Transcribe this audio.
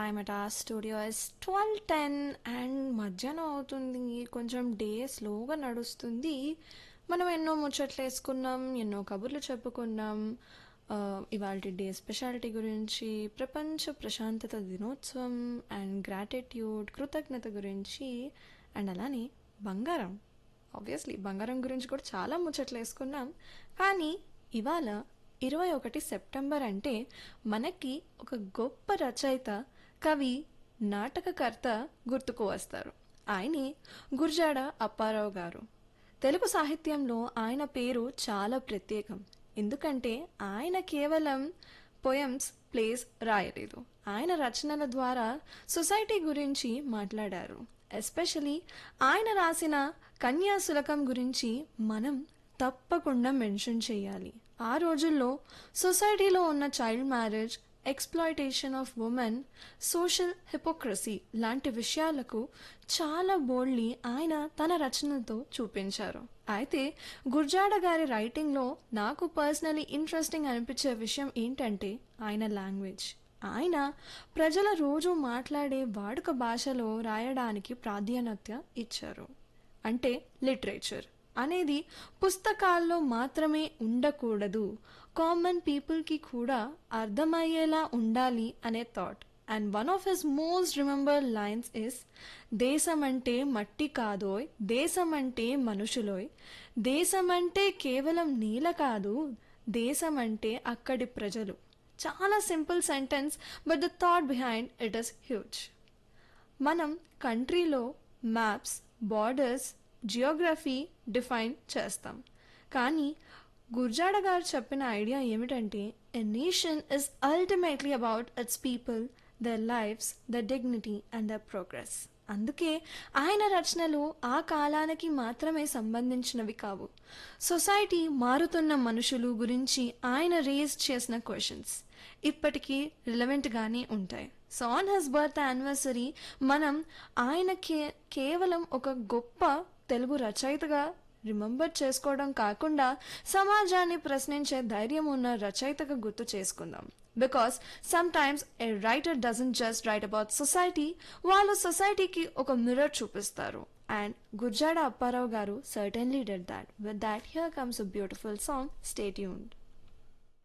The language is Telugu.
టైమ్ అట్ ఆ studio is twelve ten and మధ్యాహ్నం అవుతుంది కొంచెం డే స్లోగా నడుస్తుంది మనం ఎన్నో ముచ్చట్లు వేసుకున్నాం ఎన్నో కబుర్లు చెప్పుకున్నాం ఇవాళ డే స్పెషాలిటీ గురించి ప్రపంచ ప్రశాంతత దినోత్సవం అండ్ గ్రాటిట్యూడ్ కృతజ్ఞత గురించి అండ్ అలానే బంగారం ఆబ్వియస్లీ బంగారం గురించి కూడా చాలా ముచ్చట్లు వేసుకున్నాం కానీ ఇవాళ ఇరవై ఒకటి సెప్టెంబర్ అంటే మనకి ఒక గొప్ప రచయిత కవి నాటకకర్త గుర్తుకు వస్తారు ఆయనే గుర్జాడ అప్పారావు గారు తెలుగు సాహిత్యంలో ఆయన పేరు చాలా ప్రత్యేకం ఎందుకంటే ఆయన కేవలం పోయమ్స్ ప్లేస్ రాయలేదు ఆయన రచనల ద్వారా సొసైటీ గురించి మాట్లాడారు ఎస్పెషలీ ఆయన రాసిన కన్యాశులకం గురించి మనం తప్పకుండా మెన్షన్ చేయాలి ఆ రోజుల్లో సొసైటీలో ఉన్న child marriage exploitation of women social hypocrisy లాంటి విషయాలకు చాలా బోల్డ్లీ ఆయన తన రచనలతో చూపించారు అయితే గుర్జాడ గారి రైటింగ్లో నాకు పర్సనలీ ఇంట్రెస్టింగ్ అనిపించే విషయం ఏంటంటే ఆయన లాంగ్వేజ్ ఆయన ప్రజల రోజు మాట్లాడే వాడుక భాషలో రాయడానికి ప్రాధాన్యత ఇచ్చారు అంటే లిటరేచర్ అనేది పుస్తకాల్లో మాత్రమే ఉండకూడదు కామన్ పీపుల్కి కూడా అర్థమయ్యేలా ఉండాలి అనే thought and one of his most remember lines is దేశం అంటే మట్టి కాదోయ్ దేశం అంటే మనుషులోయ్ దేశం అంటే కేవలం నీల కాదు దేశం అంటే అక్కడి ప్రజలు చాలా simple sentence but the thought behind it is huge మనం కంట్రీలో మ్యాప్స్ బార్డర్స్ జియోగ్రఫీ డిఫైన్ చేస్తాం కానీ గుర్జాడ గారు చెప్పిన ఐడియా ఏమిటంటే a nation is ultimately about its people their lives the dignity and the progress అందుకే ఆయన రచనలు ఆ కాలానికి మాత్రమే సంబంధించినవి కావు సొసైటీ మారుతున్న మనుషులు గురించి ఆయన రేజ్ చేసిన క్వశ్చన్స్ ఇప్పటికీ రిలవెంట్గానే ఉంటాయి so on his birth anniversary మనం ఆయన కే కేవలం ఒక గొప్ప తెలుగు రచయితగా రిమెంబర్ చేసుకోవడం కాకుండా సమాజాన్ని ప్రశ్నించే ధైర్యం ఉన్న రచయితగా గుర్తు చేసుకుందాం because sometimes a writer doesn't just write about society వాళ్ళు సొసైటీకి ఒక మిర్రర్ చూపిస్తారు అండ్ గుర్జాడ అప్పారావు గారు సర్టన్లీ డెడ్ that with that here comes a beautiful song stay యూన్డ్